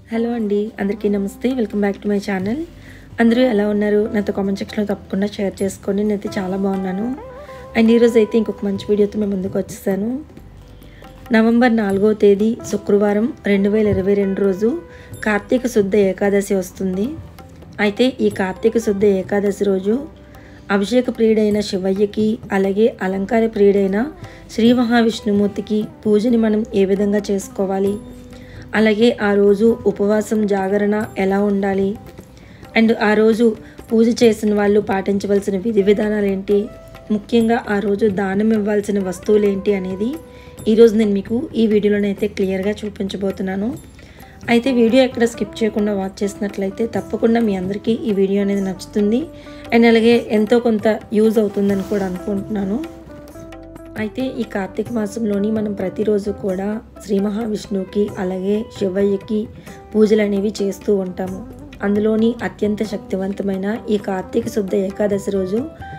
hello అండి అందరికీ నమస్తే welcome back to my channel అందరూ ఎలా ఉన్నారు నాతో కామెంట్ సెక్షన్లో తప్పకుండా షేర్ చేసుకోండి నేనైతే చాలా బాగున్నాను అండ్ ఈరోజు అయితే ఇంకొక మంచి వీడియోతో మేము ముందుకు వచ్చేసాను నవంబర్ నాలుగో తేదీ శుక్రవారం రెండు వేల ఇరవై రెండు రోజు కార్తీక శుద్ధ ఏకాదశి వస్తుంది అయితే ఈ కార్తీక శుద్ధ ఏకాదశి రోజు అభిషేక ప్రియుడైన శివయ్యకి అలాగే అలంకార ప్రియుడైన శ్రీ మహావిష్ణుమూర్తికి పూజని మనం ఏ విధంగా చేసుకోవాలి అలాగే ఆ రోజు ఉపవాసం జాగరణ ఎలా ఉండాలి అండ్ ఆ రోజు పూజ చేసిన వాళ్ళు పాటించవలసిన విధి విధానాలు ఏంటి ముఖ్యంగా ఆ రోజు దానం ఇవ్వాల్సిన వస్తువులు ఏంటి అనేది ఈరోజు నేను మీకు ఈ వీడియోలోనైతే క్లియర్గా చూపించబోతున్నాను అయితే వీడియో ఎక్కడ స్కిప్ చేయకుండా వాచ్ చేసినట్లయితే తప్పకుండా మీ అందరికీ ఈ వీడియో అనేది నచ్చుతుంది అండ్ అలాగే ఎంతో కొంత యూజ్ అవుతుందని కూడా అనుకుంటున్నాను అయితే ఈ కార్తీక మాసంలోని మనం ప్రతిరోజు కూడా శ్రీ మహావిష్ణువుకి అలాగే శివయ్యకి పూజలు అనేవి చేస్తూ ఉంటాము అందులోని అత్యంత శక్తివంతమైన ఈ కార్తీక శుద్ధ ఏకాదశి రోజు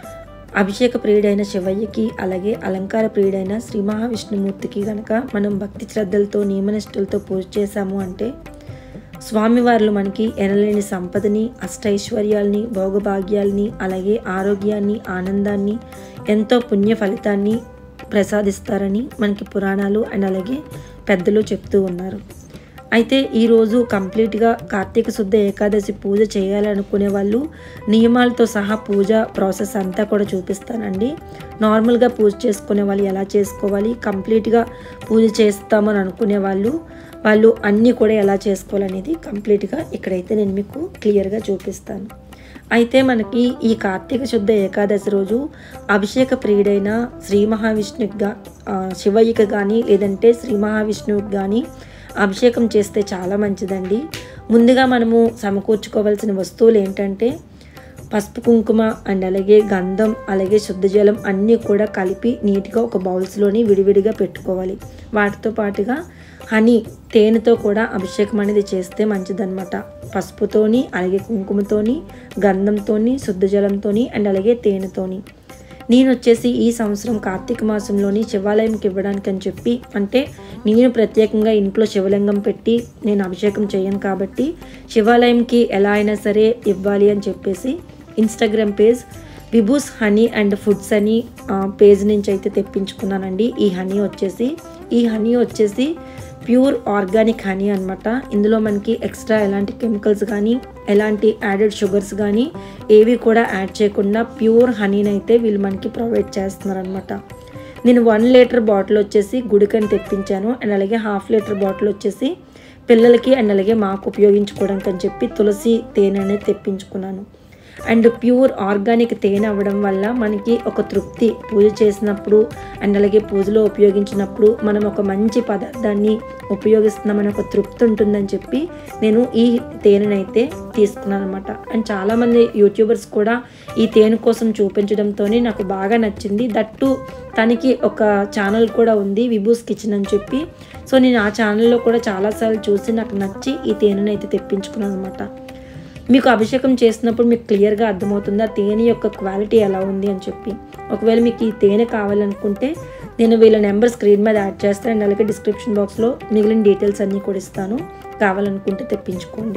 అభిషేక ప్రియుడైన శివయ్యకి అలాగే అలంకార ప్రియుడైన శ్రీ మహావిష్ణుమూర్తికి గనక మనం భక్తి శ్రద్ధలతో నియమనిష్టలతో పూజ చేశాము అంటే స్వామివార్లు మనకి ఎనలేని సంపదని అష్టైశ్వర్యాల్ని భోగభాగ్యాల్ని అలాగే ఆరోగ్యాన్ని ఆనందాన్ని ఎంతో పుణ్య ఫలితాన్ని ప్రసాదిస్తారని మనకి పురాణాలు అండ్ అలాగే పెద్దలు చెప్తూ ఉన్నారు అయితే ఈరోజు కంప్లీట్గా కార్తీక శుద్ధ ఏకాదశి పూజ చేయాలనుకునే వాళ్ళు నియమాలతో సహా పూజ ప్రాసెస్ అంతా కూడా చూపిస్తానండి నార్మల్గా పూజ చేసుకునే వాళ్ళు ఎలా చేసుకోవాలి కంప్లీట్గా పూజ చేస్తామని అనుకునే వాళ్ళు వాళ్ళు అన్నీ కూడా ఎలా చేసుకోవాలనేది కంప్లీట్గా ఇక్కడైతే నేను మీకు క్లియర్గా చూపిస్తాను అయితే మనకి ఈ కార్తీక శుద్ధ ఏకాదశి రోజు అభిషేక ప్రియుడైన శ్రీ మహావిష్ణుకి గా ఆ, శివయ్యకి కానీ లేదంటే శ్రీ మహావిష్ణువుకి కానీ అభిషేకం చేస్తే చాలా మంచిదండి ముందుగా మనము సమకూర్చుకోవాల్సిన వస్తువులు ఏంటంటే పసుపు కుంకుమ అండ్ అలాగే గంధం అలాగే శుద్ధ జలం అన్నీ కూడా కలిపి నీట్గా ఒక బౌల్స్లోని విడివిడిగా పెట్టుకోవాలి వాటితో పాటుగా హనీ తేనెతో కూడా అభిషేకం అనేది చేస్తే మంచిదన్నమాట పసుపుతోని అలాగే కుంకుమతోని గంధంతోని శుద్ధ జలంతోని అండ్ అలాగే తేనెతోని నేను వచ్చేసి ఈ సంవత్సరం కార్తీక మాసంలోని శివాలయంకి ఇవ్వడానికి అని చెప్పి అంటే నేను ప్రత్యేకంగా ఇంట్లో శివలింగం పెట్టి నేను అభిషేకం చేయను కాబట్టి శివాలయంకి ఎలా అయినా సరే ఇవ్వాలి అని చెప్పేసి Instagram page Vibhus honey and foods అని ఆ, పేజ్ నుంచి అయితే తెప్పించుకున్నానండి ఈ హనీ వచ్చేసి ఈ హనీ వచ్చేసి ప్యూర్ ఆర్గానిక్ హనీ అన్నమాట ఇందులో మనకి ఎక్స్ట్రా ఎలాంటి కెమికల్స్ కానీ ఎలాంటి యాడెడ్ షుగర్స్ కానీ ఏవి కూడా యాడ్ చేయకుండా ప్యూర్ హనీని అయితే వీళ్ళు మనకి ప్రొవైడ్ చేస్తున్నారనమాట నేను వన్ లీటర్ బాటిల్ వచ్చేసి గుడికని తెప్పించాను అండ్ అలాగే హాఫ్ లీటర్ బాటిల్ వచ్చేసి పిల్లలకి అండ్ అలాగే మాకు ఉపయోగించుకోవడానికి అని చెప్పి తులసి తేనె అనేది తెప్పించుకున్నాను అండ్ ప్యూర్ ఆర్గానిక్ తేనె అవ్వడం వల్ల మనకి ఒక తృప్తి పూజ చేసినప్పుడు అండ్ అలాగే పూజలో ఉపయోగించినప్పుడు మనం ఒక మంచి పదార్థాన్ని ఉపయోగిస్తున్నామని ఒక తృప్తి ఉంటుందని చెప్పి నేను ఈ తేనెనైతే తీసుకున్నాను అనమాట అండ్ చాలామంది యూట్యూబర్స్ కూడా ఈ తేనె కోసం చూపించడంతోనే నాకు బాగా నచ్చింది దట్టు తనకి ఒక ఛానల్ కూడా ఉంది విభూస్ కిచెన్ అని చెప్పి సో నేను ఆ ఛానల్లో కూడా చాలాసార్లు చూసి నాకు నచ్చి ఈ తేనెను అయితే తెప్పించుకున్నాను అనమాట మీకు అభిషేకం చేసినప్పుడు మీకు క్లియర్గా అర్థమవుతుంది ఆ తేనె యొక్క క్వాలిటీ ఎలా ఉంది అని చెప్పి ఒకవేళ మీకు ఈ తేనె కావాలనుకుంటే నేను వీళ్ళ నెంబర్ స్క్రీన్ మీద యాడ్ చేస్తాను అండ్ అలాగే డిస్క్రిప్షన్ బాక్స్లో మిగిలిన డీటెయిల్స్ అన్నీ కూడా ఇస్తాను కావాలనుకుంటే తెప్పించుకోండి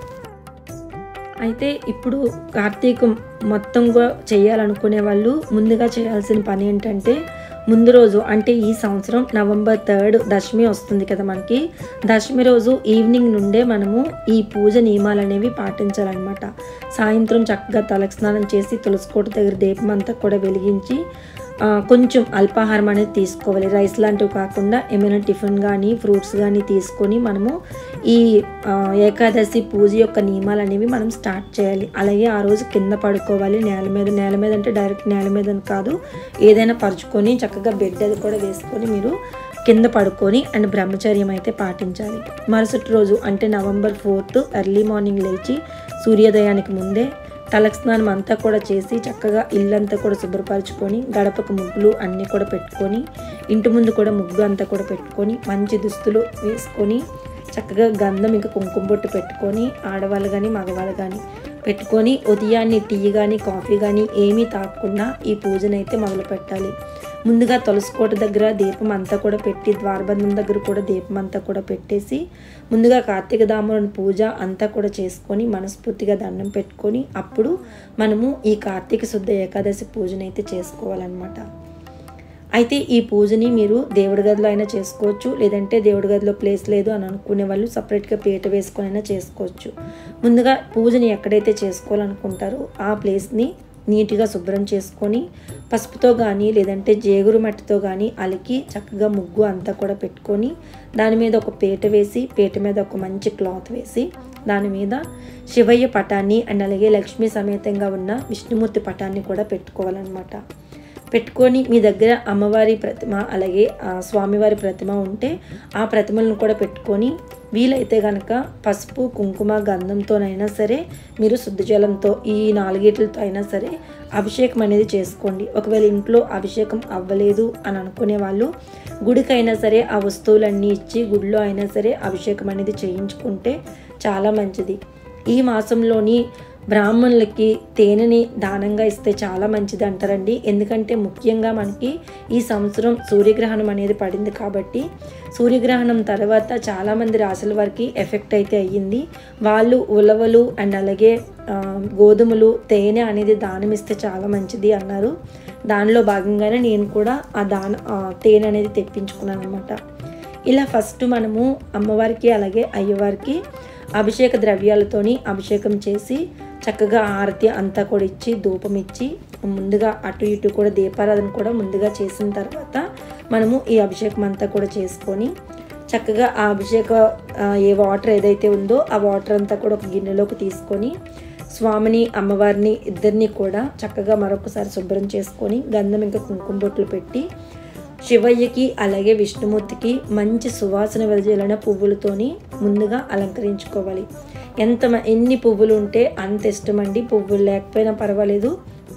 అయితే ఇప్పుడు కార్తీకం మొత్తంగా చేయాలనుకునే వాళ్ళు ముందుగా చేయాల్సిన పని ఏంటంటే ముందు రోజు అంటే ఈ సంవత్సరం నవంబర్ థర్డ్ దశమి వస్తుంది కదా మనకి దశమి రోజు ఈవినింగ్ నుండే మనము ఈ పూజ నియమాలు అనేవి పాటించాలన్నమాట సాయంత్రం చక్కగా తలకు స్నానం చేసి తులసికోట దగ్గర దీపం అంతా కూడా వెలిగించి ఆ, కొంచెం అల్పాహారం అనేది తీసుకోవాలి రైస్ లాంటివి కాకుండా ఏమైనా టిఫిన్ కానీ ఫ్రూట్స్ కానీ తీసుకొని మనము ఈ ఆ, ఏకాదశి పూజ యొక్క నియమాలు అనేవి మనం స్టార్ట్ చేయాలి అలాగే ఆ రోజు కింద పడుకోవాలి నేల మీద నేల మీద అంటే డైరెక్ట్ నేల మీద అని కాదు ఏదైనా పరుచుకొని చక్కగా బెడ్ అది కూడా వేసుకొని మీరు కింద పడుకొని అండ్ బ్రహ్మచర్యం అయితే పాటించాలి మరుసటి రోజు అంటే నవంబర్ ఫోర్త్ ఎర్లీ మార్నింగ్ లేచి సూర్యోదయానికి ముందే తలకు స్నానం అంతా కూడా చేసి చక్కగా ఇల్లంతా కూడా శుభ్రపరచుకొని గడపకు ముగ్గులు అన్నీ కూడా పెట్టుకొని ఇంటి ముందు కూడా ముగ్గు అంతా కూడా పెట్టుకొని మంచి దుస్తులు వేసుకొని చక్కగా గంధం ఇంకా కుంకుమ బొట్టు పెట్టుకొని ఆడవాళ్ళు కానీ మగవాళ్ళు కానీ పెట్టుకొని ఉదయాన్నే టీ కానీ కాఫీ కానీ ఏమీ తాగకుండా ఈ పూజనైతే మొదలు పెట్టాలి ముందుగా తులసికోట దగ్గర దీపం అంతా కూడా పెట్టి ద్వారబంధం దగ్గర కూడా దీపం అంతా కూడా పెట్టేసి ముందుగా కార్తీక దాములను పూజ అంతా కూడా చేసుకొని మనస్ఫూర్తిగా దండం పెట్టుకొని అప్పుడు మనము ఈ కార్తీక శుద్ధ ఏకాదశి పూజనైతే చేసుకోవాలన్నమాట అయితే ఈ పూజని మీరు దేవుడి గదిలో అయినా చేసుకోవచ్చు లేదంటే దేవుడి గదిలో ప్లేస్ లేదు అని అనుకునే వాళ్ళు సపరేట్గా పీట వేసుకొని అయినా చేసుకోవచ్చు ముందుగా పూజని ఎక్కడైతే చేసుకోవాలనుకుంటారో ఆ ప్లేస్ని నీట్గా శుభ్రం చేసుకొని పసుపుతో కానీ లేదంటే జేగురు మట్టితో కానీ అలికి చక్కగా ముగ్గు అంతా కూడా పెట్టుకొని దాని మీద ఒక పీట వేసి పీట మీద ఒక మంచి క్లాత్ వేసి దాని మీద శివయ్య పటాన్ని అండ్ అలాగే లక్ష్మీ సమేతంగా ఉన్న విష్ణుమూర్తి పటాన్ని కూడా పెట్టుకోవాలన్నమాట పెట్టుకొని మీ దగ్గర అమ్మవారి ప్రతిమ అలాగే ఆ, స్వామివారి ప్రతిమ ఉంటే ఆ ప్రతిమలను కూడా పెట్టుకొని వీలైతే కనుక పసుపు కుంకుమ గంధంతోనైనా సరే మీరు శుద్ధ జలంతో ఈ నాలుగేట్లతో అయినా సరే అభిషేకం అనేది చేసుకోండి ఒకవేళ ఇంట్లో అభిషేకం అవ్వలేదు అని అనుకునే వాళ్ళు గుడికైనా సరే ఆ వస్తువులన్నీ ఇచ్చి గుడిలో అయినా సరే అభిషేకం అనేది చేయించుకుంటే చాలా మంచిది ఈ మాసంలోని బ్రాహ్మణులకి తేనెని దానంగా ఇస్తే చాలా మంచిది అంటారండి ఎందుకంటే ముఖ్యంగా మనకి ఈ సంవత్సరం సూర్యగ్రహణం అనేది పడింది కాబట్టి సూర్యగ్రహణం తర్వాత చాలామంది రాసుల వారికి ఎఫెక్ట్ అయితే అయ్యింది వాళ్ళు ఉలవలు అండ్ అలాగే ఆ, గోధుమలు తేనె అనేది దానం ఇస్తే చాలా మంచిది అన్నారు దానిలో భాగంగానే నేను కూడా ఆ దాన ఆ, తేనె అనేది తెప్పించుకున్నాను అనమాట ఇలా ఫస్ట్ మనము అమ్మవారికి అలాగే అయ్యవారికి అభిషేక ద్రవ్యాలతోని అభిషేకం చేసి చక్కగా ఆరతి అంతా కూడా ఇచ్చి ధూపం ఇచ్చి ముందుగా అటు ఇటు కూడా దీపారాధన కూడా ముందుగా చేసిన తర్వాత మనము ఈ అభిషేకం అంతా కూడా చేసుకొని చక్కగా ఆ అభిషేక ఆ, ఏ వాటర్ ఏదైతే ఉందో ఆ వాటర్ అంతా కూడా ఒక గిన్నెలోకి తీసుకొని స్వామిని అమ్మవారిని ఇద్దరిని కూడా చక్కగా మరొకసారి శుభ్రం చేసుకొని గంధం ఇంకా కుంకుమ బొట్లు పెట్టి శివయ్యకి అలాగే విష్ణుమూర్తికి మంచి సువాసన వెదజల్లిన పువ్వులతోని ముందుగా అలంకరించుకోవాలి ఎంత మ- ఎన్ని పువ్వులు ఉంటే అంత ఇష్టమండి పువ్వులు లేకపోయినా పర్వాలేదు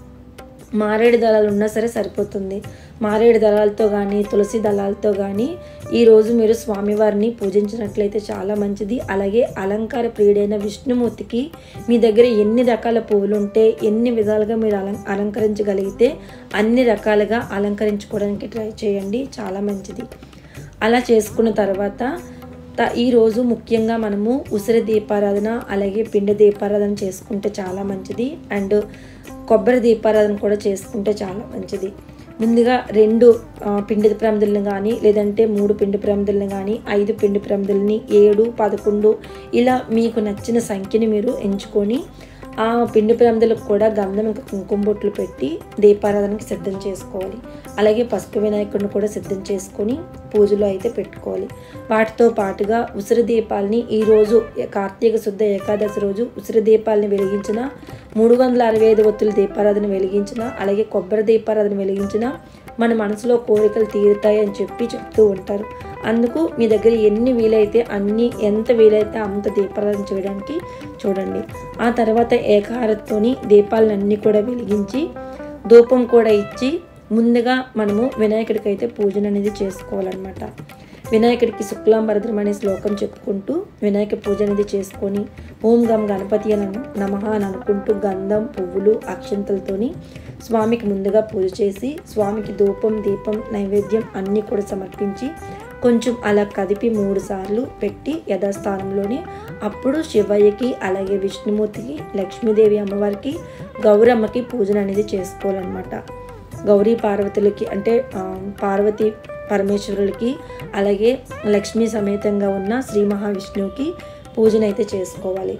మారేడు దళాలు ఉన్నా సరే సరిపోతుంది మారేడు దళాలతో కానీ తులసి దళాలతో కానీ ఈరోజు మీరు స్వామివారిని పూజించినట్లయితే చాలా మంచిది అలాగే అలంకార ప్రియుడైన విష్ణుమూర్తికి మీ దగ్గర ఎన్ని రకాల పువ్వులు ఉంటే ఎన్ని విధాలుగా మీరు అలం అలంకరించగలిగితే అన్ని రకాలుగా అలంకరించుకోవడానికి ట్రై చేయండి చాలా మంచిది అలా చేసుకున్న తర్వాత త- ఈరోజు ముఖ్యంగా మనము ఉసిరి దీపారాధన అలాగే పిండి దీపారాధన చేసుకుంటే చాలా మంచిది అండ్ కొబ్బరి దీపారాధన కూడా చేసుకుంటే చాలా మంచిది ముందుగా రెండు ఆ, పిండి ప్రమిదలను కానీ లేదంటే మూడు పిండి ప్రమిదలను కానీ ఐదు పిండి ప్రమిదలని ఏడు పదకొండు ఇలా మీకు నచ్చిన సంఖ్యని మీరు ఎంచుకొని ఆ పిండి ప్రమిదలకు కూడా గంధం ఇంకా కుంకుమ బొట్లు పెట్టి దీపారాధనకి సిద్ధం చేసుకోవాలి అలాగే పసుపు వినాయకుడిని కూడా సిద్ధం చేసుకొని పూజలో అయితే పెట్టుకోవాలి వాటితో పాటుగా ఉసిరి దీపాలని ఈరోజు కార్తీక శుద్ధ ఏకాదశి రోజు ఉసిరి దీపాలని వెలిగించిన మూడు వందల అరవై ఐదు ఒత్తుల దీపారాధన వెలిగించిన అలాగే కొబ్బరి దీపారాధన వెలిగించిన మన మనసులో కోరికలు తీరుతాయి అని చెప్పి చెప్తూ ఉంటారు అందుకు మీ దగ్గర ఎన్ని వీలైతే అన్ని ఎంత వీలైతే అంత దీపారాధన చేయడానికి చూడండి ఆ తర్వాత ఏకారతోని దీపాలన్నీ కూడా వెలిగించి ధూపం కూడా ఇచ్చి ముందుగా మనము వినాయకుడికి అయితే పూజన అనేది చేసుకోవాలన్నమాట వినాయకుడికి శుక్లాంబరద్రం అనే శ్లోకం చెప్పుకుంటూ వినాయక పూజ అనేది చేసుకొని ఓం గం గణపతి అని నమః అని అనుకుంటూ గంధం పువ్వులు అక్షంతలతోని స్వామికి ముందుగా పూజ చేసి స్వామికి ధూపం దీపం నైవేద్యం అన్నీ కూడా సమర్పించి కొంచెం అలా కదిపి మూడు సార్లు పెట్టి యథాస్థానంలోని అప్పుడు శివయ్యకి అలాగే విష్ణుమూర్తికి లక్ష్మీదేవి అమ్మవారికి గౌరమ్మకి పూజన అనేది చేసుకోవాలన్నమాట గౌరీ పార్వతులకి అంటే ఆ, పార్వతి పరమేశ్వరులకి అలాగే లక్ష్మీ సమేతంగా ఉన్న శ్రీ మహావిష్ణువుకి పూజనైతే చేసుకోవాలి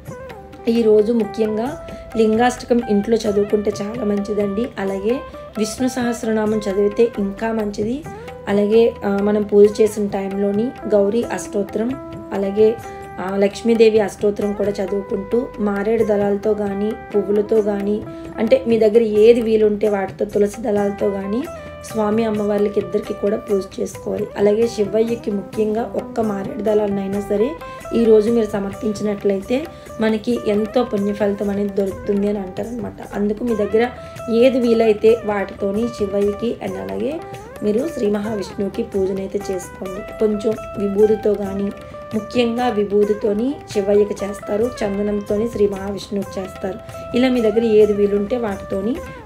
ఈరోజు ముఖ్యంగా లింగాష్టకం ఇంట్లో చదువుకుంటే చాలా మంచిదండి అలాగే విష్ణు సహస్రనామం చదివితే ఇంకా మంచిది అలాగే ఆ, మనం పూజ చేసిన టైంలోని గౌరీ అష్టోత్తరం అలాగే ఆ, లక్ష్మీదేవి అష్టోత్తరం కూడా చదువుకుంటూ మారేడు దళాలతో కానీ పువ్వులతో కానీ అంటే మీ దగ్గర ఏది వీలుంటే వాటితో తులసి దళాలతో కానీ స్వామి అమ్మవార్లకి ఇద్దరికి కూడా పూజ చేసుకోవాలి అలాగే శివయ్యకి ముఖ్యంగా ఒక్క మారేడు దళాలనైనా సరే ఈరోజు మీరు సమర్పించినట్లయితే మనకి ఎంతో పుణ్యఫలితం అనేది దొరుకుతుంది అని అంటారనమాట అందుకు మీ దగ్గర ఏది వీలైతే వాటితోని శివయ్యకి అండ్ అలాగే మీరు శ్రీ మహావిష్ణువుకి పూజనైతే చేసుకోండి కొంచెం విభూతితో కానీ ముఖ్యంగా విభూతితోని శివయ్యకి చేస్తారు చందనంతోని శ్రీ మహావిష్ణువుకి చేస్తారు ఇలా మీ దగ్గర ఏది వీలుంటే వాటితోని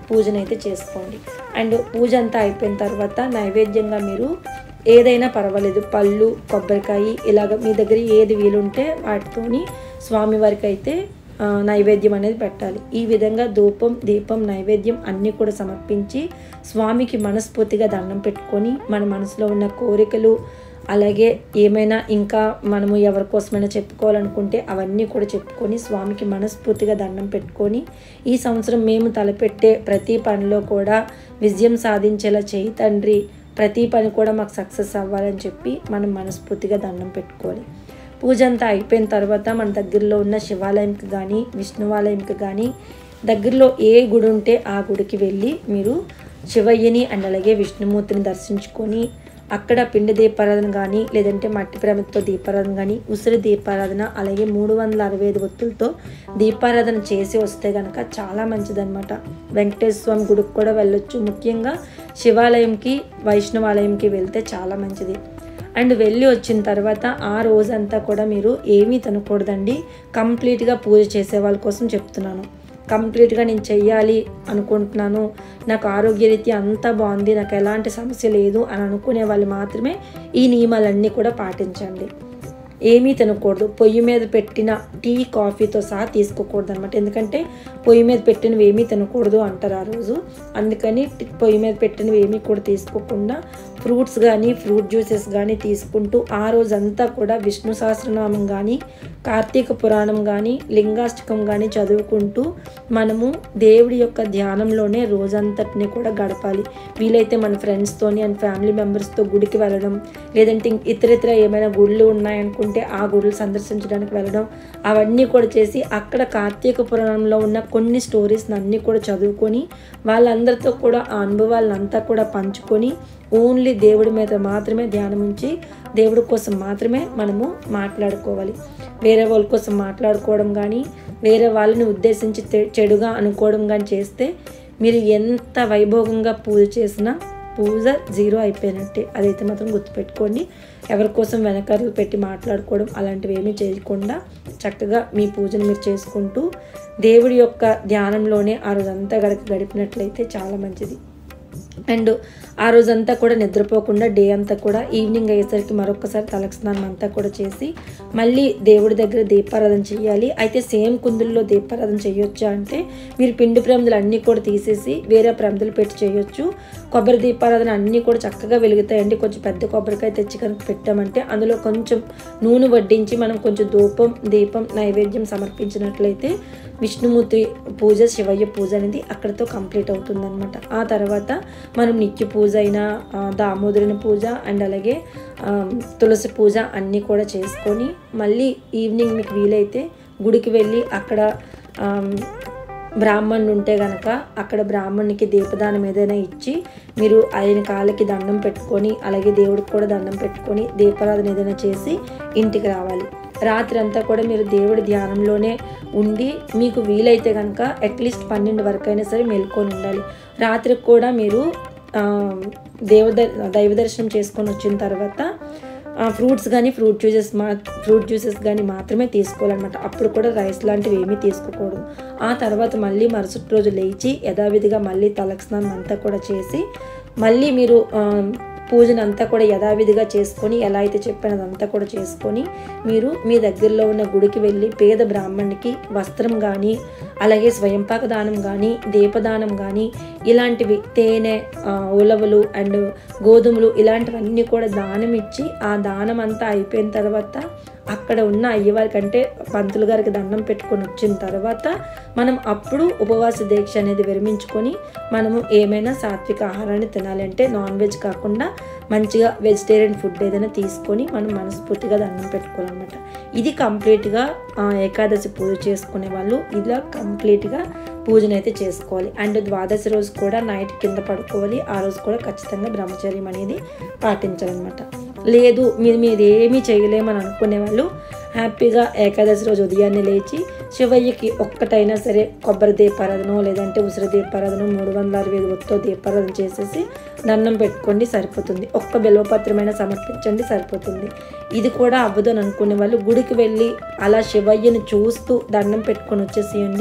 పూజనైతే చేసుకోండి అండ్ పూజ అంతా అయిపోయిన తర్వాత నైవేద్యంగా మీరు ఏదైనా పర్వాలేదు పళ్ళు కొబ్బరికాయ ఇలాగ మీ దగ్గర ఏది వీలుంటే వాటితోని స్వామివారికి అయితే ఆ, నైవేద్యం అనేది పెట్టాలి ఈ విధంగా ధూపం దీపం నైవేద్యం అన్నీ కూడా సమర్పించి స్వామికి మనస్ఫూర్తిగా దండం పెట్టుకొని మన మనసులో ఉన్న కోరికలు అలాగే ఏమైనా ఇంకా మనము ఎవరి కోసమైనా చెప్పుకోవాలనుకుంటే అవన్నీ కూడా చెప్పుకొని స్వామికి మనస్ఫూర్తిగా దండం పెట్టుకొని ఈ సంవత్సరం మేము తలపెట్టే ప్రతి పనిలో కూడా విజయం సాధించేలా చేయి తండ్రి ప్రతి పని కూడా మాకు సక్సెస్ అవ్వాలని చెప్పి మనం మనస్ఫూర్తిగా దండం పెట్టుకోవాలి పూజ అంతా అయిపోయిన తర్వాత మన దగ్గరలో ఉన్న శివాలయంకి కానీ విష్ణువాలయంకి కానీ దగ్గరలో ఏ గుడి ఉంటే ఆ గుడికి వెళ్ళి మీరు శివయ్యని అండ్ అలాగే విష్ణుమూర్తిని దర్శించుకొని అక్కడ పిండి దీపారాధన కానీ లేదంటే మట్టి ప్రమిదతో దీపారాధన కానీ ఉసిరి దీపారాధన అలాగే మూడు వందల అరవై ఐదు ఒత్తులతో దీపారాధన చేసి వస్తే కనుక చాలా మంచిదన్నమాట వెంకటేశ్వర స్వామి గుడికి కూడా వెళ్ళొచ్చు ముఖ్యంగా శివాలయంకి వైష్ణవాలయంకి వెళ్తే చాలా మంచిది అండ్ వెళ్ళి వచ్చిన తర్వాత ఆ రోజంతా కూడా మీరు ఏమీ తినకూడదండి కంప్లీట్గా పూజ చేసే వాళ్ళ కోసం చెప్తున్నాను కంప్లీట్గా నేను చెయ్యాలి అనుకుంటున్నాను నాకు ఆరోగ్యరీత్యా అంతా బాగుంది నాకు ఎలాంటి సమస్య లేదు అని అనుకునే వాళ్ళు మాత్రమే ఈ నియమాలన్నీ కూడా పాటించండి ఏమీ తినకూడదు పొయ్యి మీద పెట్టిన టీ కాఫీతో సహా తీసుకోకూడదు అనమాట ఎందుకంటే పొయ్యి మీద పెట్టినవి ఏమీ తినకూడదు అంటారు ఆ రోజు అందుకని టి- పొయ్యి మీద పెట్టినవి ఏమీ కూడా తీసుకోకుండా ఫ్రూట్స్ కానీ ఫ్రూట్ జ్యూసెస్ కానీ తీసుకుంటూ ఆ రోజంతా కూడా విష్ణు సహస్రనామం కానీ కార్తీక పురాణం కానీ లింగాష్టకం కానీ చదువుకుంటూ మనము దేవుడి యొక్క ధ్యానంలోనే రోజంతటిని కూడా గడపాలి వీలైతే మన ఫ్రెండ్స్తోని అండ్ ఫ్యామిలీ మెంబర్స్తో గుడికి వెళ్ళడం లేదంటే ఇంక ఇతరితర ఏమైనా గుళ్ళు ఉన్నాయనుకుంటే ఆ గుళ్ళు సందర్శించడానికి వెళ్ళడం అవన్నీ కూడా చేసి అక్కడ కార్తీక పురాణంలో ఉన్న కొన్ని స్టోరీస్ని అన్నీ కూడా చదువుకొని వాళ్ళందరితో కూడా ఆ అనుభవాలంతా కూడా పంచుకొని ఓన్లీ దేవుడి మీద మాత్రమే ధ్యానం ఉంచి దేవుడి కోసం మాత్రమే మనము మాట్లాడుకోవాలి వేరే వాళ్ళ కోసం మాట్లాడుకోవడం కానీ వేరే వాళ్ళని ఉద్దేశించి తె- చెడుగా అనుకోవడం కానీ చేస్తే మీరు ఎంత వైభోగంగా పూజ చేసినా పూజ జీరో అయిపోయినట్టే అదైతే మాత్రం గుర్తుపెట్టుకోండి ఎవరి కోసం వెనకలు పెట్టి మాట్లాడుకోవడం అలాంటివి ఏమీ చేయకుండా చక్కగా మీ పూజను మీరు చేసుకుంటూ దేవుడి యొక్క ధ్యానంలోనే ఆ రోజంతా గడిపి గడిపినట్లయితే చాలా మంచిది అండ్ ఆ రోజంతా కూడా నిద్రపోకుండా డే అంతా కూడా ఈవినింగ్ అయ్యేసరికి మరొకసారి తలకు స్నానం అంతా కూడా చేసి మళ్ళీ దేవుడి దగ్గర దీపారాధన చేయాలి అయితే సేమ్ కుందుల్లో దీపారాధన చేయొచ్చా అంటే మీరు పిండి ప్రమిదలు అన్నీ కూడా తీసేసి వేరే ప్రమిదలు పెట్టి చేయొచ్చు కొబ్బరి దీపారాధన అన్నీ కూడా చక్కగా వెలుగుతాయండి కొంచెం పెద్ద కొబ్బరికాయ తెచ్చి కనుక పెట్టామంటే అందులో కొంచెం నూనె వడ్డించి మనం కొంచెం ధూపం దీపం నైవేద్యం సమర్పించినట్లయితే విష్ణుమూర్తి పూజ శివయ్య పూజ అనేది అక్కడితో కంప్లీట్ అవుతుందన్నమాట ఆ తర్వాత మనం నిత్య పూజ అయినా ఆ, దామోదరుని పూజ అండ్ అలాగే ఆ, తులసి పూజ అన్నీ కూడా చేసుకొని మళ్ళీ ఈవినింగ్ మీకు వీలైతే గుడికి వెళ్ళి అక్కడ ఆ, బ్రాహ్మణుడు ఉంటే గనక అక్కడ బ్రాహ్మణునికి దీపదానం ఏదైనా ఇచ్చి మీరు ఆయన కాళ్ళకి దండం పెట్టుకొని అలాగే దేవుడికి కూడా దండం పెట్టుకొని దీపారాధన ఏదైనా చేసి ఇంటికి రావాలి రాత్రి అంతా కూడా మీరు దేవుడి ధ్యానంలోనే ఉండి మీకు వీలైతే కనుక అట్లీస్ట్ పన్నెండు వరకు అయినా సరే మేల్కొని ఉండాలి రాత్రికి కూడా మీరు ఆ, దేవ దైవ దర్శనం చేసుకొని వచ్చిన తర్వాత ఫ్రూట్స్ కానీ ఫ్రూట్ జ్యూసెస్ మా ఫ్రూట్ జ్యూసెస్ కానీ మాత్రమే తీసుకోవాలన్నమాట అప్పుడు కూడా రైస్ లాంటివి ఏమీ తీసుకోకూడదు ఆ తర్వాత మళ్ళీ మరుసటి రోజు లేచి యథావిధిగా మళ్ళీ తలకి స్నానం అంతా కూడా చేసి మళ్ళీ మీరు ఆ, పూజను అంతా కూడా యథావిధిగా చేసుకొని ఎలా అయితే చెప్పానో అదంతా కూడా చేసుకొని మీరు మీ దగ్గరలో ఉన్న గుడికి వెళ్ళి పేద బ్రాహ్మణునికి వస్త్రం కానీ అలాగే స్వయంపాక దానం కానీ దీపదానం కానీ ఇలాంటివి తేనె ఆ, ఉలవలు అండ్ గోధుమలు ఇలాంటివన్నీ కూడా దానం ఇచ్చి ఆ దానం అంతా అయిపోయిన తర్వాత అక్కడ ఉన్న అయ్యవారి కంటే పంతులు గారికి దండం పెట్టుకొని వచ్చిన తర్వాత మనం అప్పుడు ఉపవాస దీక్ష అనేది విరమించుకొని మనము ఏమైనా సాత్విక ఆహారాన్ని తినాలి అంటే నాన్ వెజ్ కాకుండా మంచిగా వెజిటేరియన్ ఫుడ్ ఏదైనా తీసుకొని మనం మనస్ఫూర్తిగా దండం పెట్టుకోవాలన్నమాట ఇది కంప్లీట్గా ఆ, ఏకాదశి పూజ చేసుకునే వాళ్ళు ఇలా కంప్లీట్గా పూజనైతే చేసుకోవాలి అండ్ ద్వాదశి రోజు కూడా నైట్ కింద పడుకోవాలి ఆ రోజు కూడా ఖచ్చితంగా బ్రహ్మచర్యం అనేది పాటించాలన్నమాట లేదు మీరు మీరు ఏమీ చేయలేమని అనుకునే వాళ్ళు హ్యాపీగా ఏకాదశి రోజు ఉదయాన్నే లేచి శివయ్యకి ఒక్కటైనా సరే కొబ్బరి దీపారాధన లేదంటే ఉసిరి దీపారాధన మూడు వందల అరవై ఐదు ఒత్తో దీపారాధన చేసేసి దండం పెట్టుకోండి సరిపోతుంది ఒక్క బిల్వపత్రమైనా సమర్పించండి సరిపోతుంది ఇది కూడా అవ్వదు అని అనుకునే వాళ్ళు గుడికి వెళ్ళి అలా శివయ్యని చూస్తూ దండం పెట్టుకొని వచ్చేసేయండి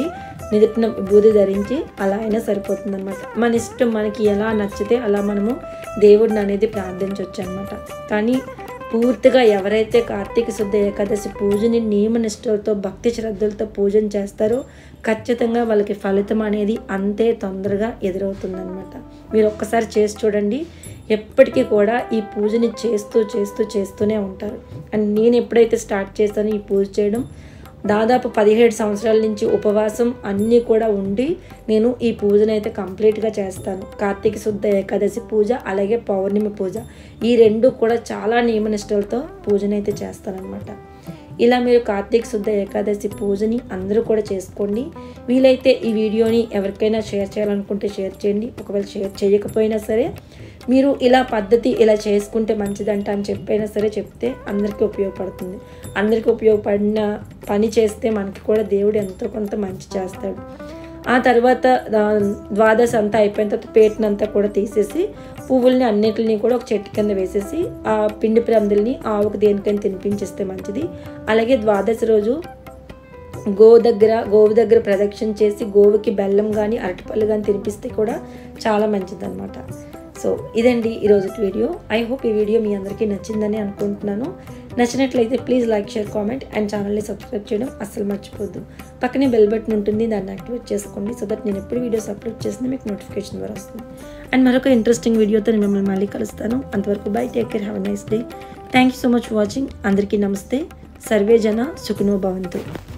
నిదుటిన విభూది ధరించి అలా అయినా సరిపోతుంది అనమాట మన ఇష్టం మనకి ఎలా నచ్చితే అలా మనము దేవుడిని అనేది ప్రార్థించవచ్చు అనమాట కానీ పూర్తిగా ఎవరైతే కార్తీక శుద్ధ ఏకాదశి పూజని నియమనిష్టలతో భక్తి శ్రద్ధలతో పూజన చేస్తారో ఖచ్చితంగా వాళ్ళకి ఫలితం అనేది అంతే తొందరగా ఎదురవుతుందన్నమాట మీరు ఒక్కసారి చేసి చూడండి ఎప్పటికీ కూడా ఈ పూజని చేస్తూ చేస్తూ చేస్తూనే ఉంటారు అండ్ నేను ఎప్పుడైతే స్టార్ట్ చేస్తానో ఈ పూజ చేయడం దాదాపు పదిహేడు సంవత్సరాల నుంచి ఉపవాసం అన్నీ కూడా ఉండి నేను ఈ పూజను అయితే కంప్లీట్గా చేస్తాను కార్తీక శుద్ధ ఏకాదశి పూజ అలాగే పౌర్ణమి పూజ ఈ రెండు కూడా చాలా నియమనిష్టలతో పూజనైతే చేస్తానన్నమాట ఇలా మీరు కార్తీక శుద్ధ ఏకాదశి పూజని అందరూ కూడా చేసుకోండి వీలైతే ఈ వీడియోని ఎవరికైనా షేర్ చేయాలనుకుంటే షేర్ చేయండి ఒకవేళ షేర్ చేయకపోయినా సరే మీరు ఇలా పద్ధతి ఇలా చేసుకుంటే మంచిదంట అని చెప్పైనా సరే చెప్తే అందరికీ ఉపయోగపడుతుంది అందరికీ ఉపయోగపడిన పని చేస్తే మనకి కూడా దేవుడు ఎంతో కొంత మంచి చేస్తాడు ఆ తర్వాత ద్వాదశ అంతా అయిపోయిన తర్వాత పేటనంతా కూడా తీసేసి పువ్వుల్ని అన్నిటిని కూడా ఒక చెట్టు కింద వేసేసి ఆ పిండి ప్రందుల్ని ఆవుకు దేనికైనా తినిపించేస్తే మంచిది అలాగే ద్వాదశి రోజు గోవు దగ్గర గోవు దగ్గర ప్రదక్షిణ చేసి గోవుకి బెల్లం కానీ అరటిపళ్ళు కానీ తినిపిస్తే కూడా చాలా మంచిదన్నమాట సో ఇదండి ఈరోజు వీడియో ఐ హోప్ ఈ వీడియో మీ అందరికీ నచ్చిందని అనుకుంటున్నాను నచ్చినట్లయితే please like share comment and ఛానల్ని సబ్స్క్రైబ్ చేయడం అస్సలు మర్చిపోద్దు పక్కనే బెల్ బటన్ ఉంటుంది దాన్ని యాక్టివేట్ చేసుకోండి సో దట్ నేను ఎప్పుడు వీడియోస్ అప్లోడ్ చేసినా మీకు నోటిఫికేషన్ ద్వారా వస్తుంది అండ్ మరొక ఇంట్రెస్టింగ్ వీడియోతో నేను మిమ్మల్ని మళ్ళీ కలుస్తాను అంతవరకు bye take care have nice day thank you so much watching అందరికీ నమస్తే సర్వే జన సుఖనో భవంతు